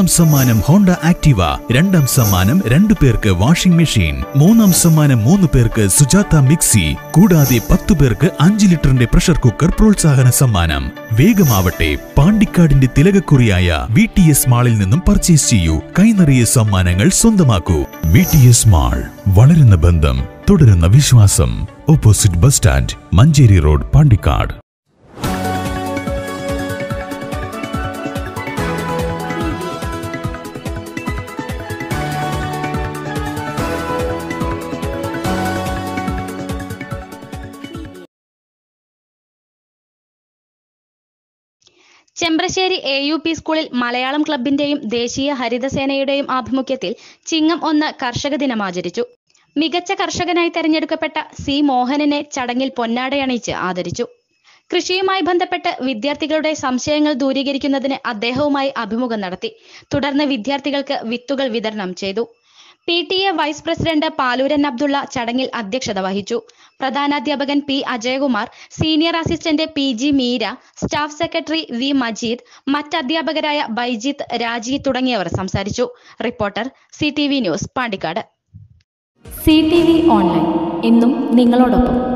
ഒന്നാം സമ്മാനം Honda Activa രണ്ടാം സമ്മാനം രണ്ടു പേർക്ക് വാഷിംഗ് മെഷീൻ മൂന്നാം സമ്മാനം മൂന്ന് പേർക്ക് സുജാത മിക്സി കൂടാതെ പത്തു പേർക്ക് അഞ്ച് ലിറ്ററിന്റെ പ്രഷർ കുക്കർ പ്രോത്സാഹന സമ്മാനം വേഗമാവട്ടെ പാണ്ടിക്കാടിന്റെ തിലകക്കുറിയായ വി ടി എസ് മാളിൽ നിന്നും പർച്ചേസ് ചെയ്യൂ കൈനിറിയ സമ്മാനങ്ങൾ സ്വന്തമാക്കൂ വി ടി എസ് മാൾ വളരുന്ന ബന്ധം തുടരുന്ന വിശ്വാസം opposite bus stand Manjeri road Pandikkad Chembrasseri A U P സ്കൂളിൽ മലയാളം ക്ലബിന്റെയും ദേശീയ ഹരിതസേനയുടെയും ആഭിമുഖ്യത്തിൽ ചിങ്ങം ഒന്ന് കർഷക ദിനം ആചരിച്ചു മികച്ച കർഷകനായി തെരഞ്ഞെടുക്കപ്പെട്ട സി മോഹനനെ ചടങ്ങിൽ പൊന്നാടയണിയിച്ച് ആദരിച്ചു കൃഷിയുമായി ബന്ധപ്പെട്ട് വിദ്യാർത്ഥികളുടെ സംശയങ്ങൾ ദൂരീകരിക്കുന്നതിന് അദ്ദേഹവുമായി അഭിമുഖം നടത്തി തുടർന്ന് വിദ്യാർത്ഥികൾക്ക് വിത്തുകൾ വിതരണം ചെയ്തു P T A vice president Palooran Abdulla ചടങ്ങിൽ അധ്യക്ഷത വഹിച്ചു പ്രധാനാധ്യാപകൻ P Ajayakumar senior assistant P G Meera staff secretary V Majeed മറ്റ് അധ്യാപകരായ ബൈജിത്ത് രാജി തുടങ്ങിയവർ സംസാരിച്ചു reporter C T V news Pandikkad C T V online എന്നും നിങ്ങളോടൊപ്പം